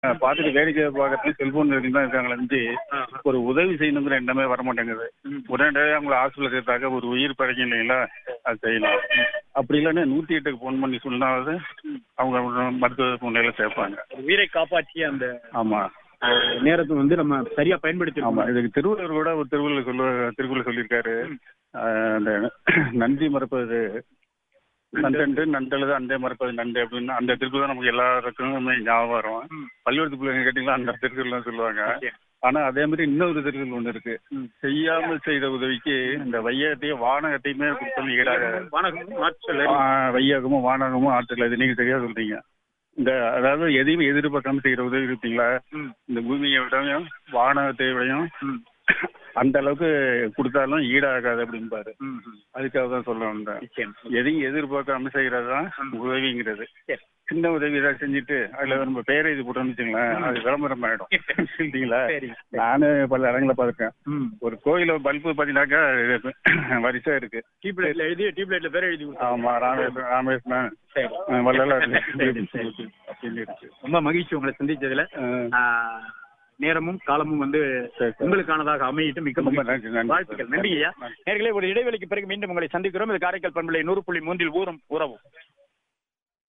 அஹ் பார்த்துட்டு வேடிக்கை பார்க்கறது செல்போன் வரைக்கும் தான் இருக்காங்களே இருந்து ஒரு உதவி செய்யணுங்கிற எண்ணமே வர மாட்டேங்குது உடனடியாக அவங்கள ஹாஸ்பிட்டல் சேர்த்தாக்க ஒரு உயிர் பழக்கம் இல்லைங்களா அது செய்யலாம் அப்படி இல்லைன்னா நூற்றி எட்டுக்கு ஃபோன் பண்ணி சொன்னாவது அவங்க மருத்துவ முன்னிலையில் சேர்ப்பாங்க ஒரு உயிரை காப்பாற்றிய அந்த ஆமாம் அஹ், நேரத்தை வந்து நம்ம சரியா பயன்படுத்தி ஆமாம் இதுக்கு திருவள்ளுவர் கூட ஒரு திருவள்ளுவர் சொல்ல திருக்குறள் சொல்லியிருக்காரு அஹ் அந்த நன்றி மறப்பது நன்றன்று நன்றழுது அண்டே மறப்பது நன்றி அப்படின்னு அந்த திருக்குறள் தான் நமக்கு எல்லாருக்குமே ஞாபகம் வரும் பள்ளிக்கூடத்து பிள்ளைங்க கேட்டிங்களா அந்த திருக்குறள் சொல்லுவாங்க ஆனா அதே மாதிரி இன்னொரு திருக்குறள் ஒண்ணு இருக்கு செய்யாமல் செய்த உதவிக்கு இந்த வையகத்தையும் வானகத்தையுமே கொடுத்தது ஈடாக வணக்கம் மாற்றல் ஆ, வையகமும் வானகமும் ஆற்றல் அது நீங்க சரியா சொல்றீங்க இந்த அதாவது எதையும் எதிர்பார்க்காம செய்யற உதவி இருப்பீங்களா இந்த பூமியை விடவும் வானகத்தை விடையும் அந்த அளவுக்கு கொடுத்தாலும் ஈடாகாது அப்படிம்பாரு அதுக்காக தான் சொல்ல வந்தேன் நிச்சயம் எதையும் எதிர்பார்க்காம செய்யறது தான் உதவிங்கிறது சரி. சின்ன உதவி ஏதாவது செஞ்சுட்டு அதுல நம்ம பேரை இது போட்டோம்னு வச்சுங்களேன் அது விளம்பரம் ஆயிடும் சரிங்களா சரி நானு பல இடங்களை பார்த்துருக்கேன் ம் ஒரு கோயில பல்பு பார்த்தீங்கன்னாக்கா இது வரிசை இருக்கு டியூப் லைட்ல எழுதி டியூப் லைட்ல பேர் எழுதி கொடுத்தாங்க. ஆமா ராமேஸ்வரன் ராமேஸ்வரன் சரி அஹ் வள்ளலார் சரி, சரி. அப்படின்னு இருக்கு ரொம்ப மகிழ்ச்சி உங்களை சந்திச்சதுல அஹ் ஆஹ், நேரமும் காலமும் வந்து சரி, சரி. உங்களுக்கானதாக அமையிட்டு மிக்க ரொம்ப மகிழ்ச்சி. நன்றி, நன்றி. வாழ்த்துக்கள் நன்றி ஐயா நேர்களே ஒரு இடைவெளிக்கு பிறகு மீண்டும் உங்களை சந்திக்கிறோம் இது காரைக்கால் பண்பலை நூறு புள்ளி மூன்றில் ஊரும் உறவும்